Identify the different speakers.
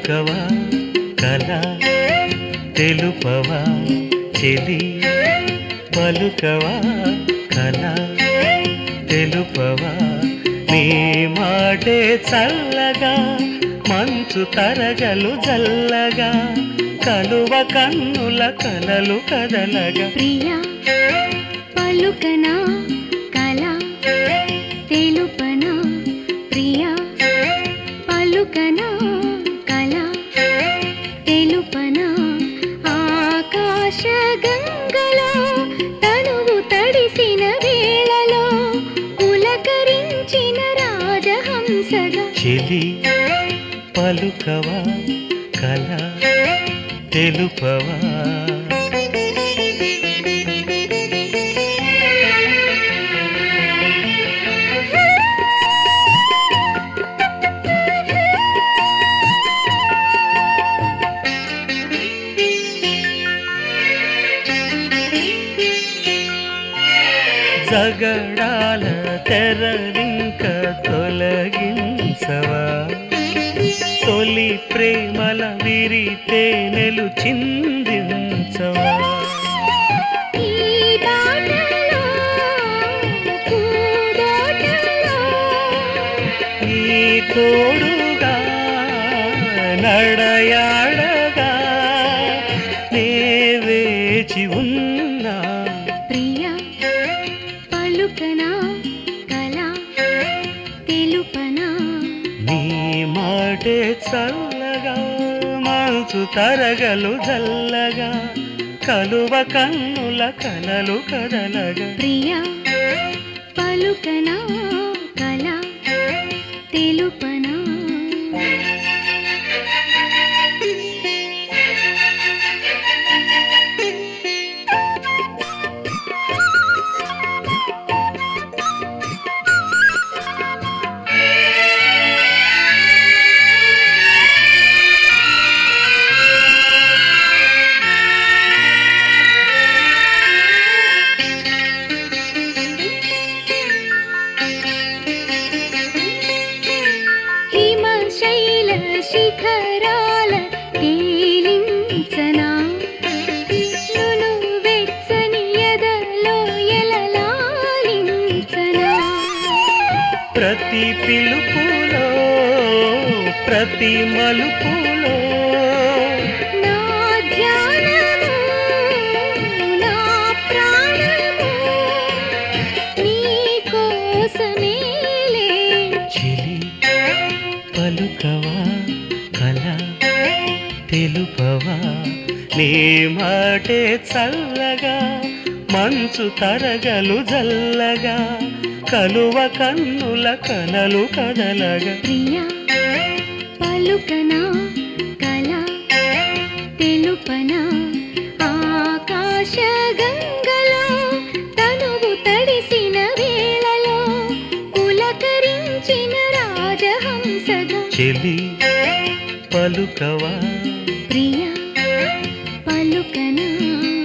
Speaker 1: పలుకవా కల తెలుపవా చెలి పలుకవా కల తెలుపవా నీ మాటే చల్లగా మంచు తరగలు జల్లగా కలువ కన్నుల కలలు కదలగా
Speaker 2: ప్రియా పలుకనా కళ తెలుపనా ప్రియా పలుకనా కళ తెలుపనా ఆకాశ గంగలో తనువు తడిసిన వేళలో పులకరించిన రాజహంసగా
Speaker 1: చెలి పలుకవా కల తెలుపవా జగడాల తెరలింక తొలగించవా తొలి ప్రేమల విరితే నెలు చిందించవా
Speaker 2: ఈ బాటలో పూదోటలో
Speaker 1: నీ తోడుగా నడయాడగా నే వేచి ఉన్నా
Speaker 2: ప్రియా పలుకనా కళ తెలుపనా
Speaker 1: నీ మాటే చల్లగా మనసు తరగలు జల్లగా కలువ కన్నుల కలలు కదలగా
Speaker 2: ప్రియా పలుకనా కళ తెలుపనా హిమశైల శిఖరాల తేలించనా నును వెచ్చని ఎదలో ఎలలాలించనా
Speaker 1: ప్రతి పిలుపులో ప్రతి మలుపులో
Speaker 2: నా ధ్యానము నా ప్రాణము నీ కోసమేలే
Speaker 1: చిలి పలుకవా కల తెలుపవా నీ మాటే చల్లగా మంచు తరగలు జల్లగా కలువ కన్నుల కలలు కదలగా
Speaker 2: ప్రియా పలుకనా కళ తెలుపనా ఆకాశ గంగలో తనువు తడిసిన వేళలో పులకరించిన రాజహంసగా
Speaker 1: చెలి పలుకవా
Speaker 2: ప్రియా పలుకనా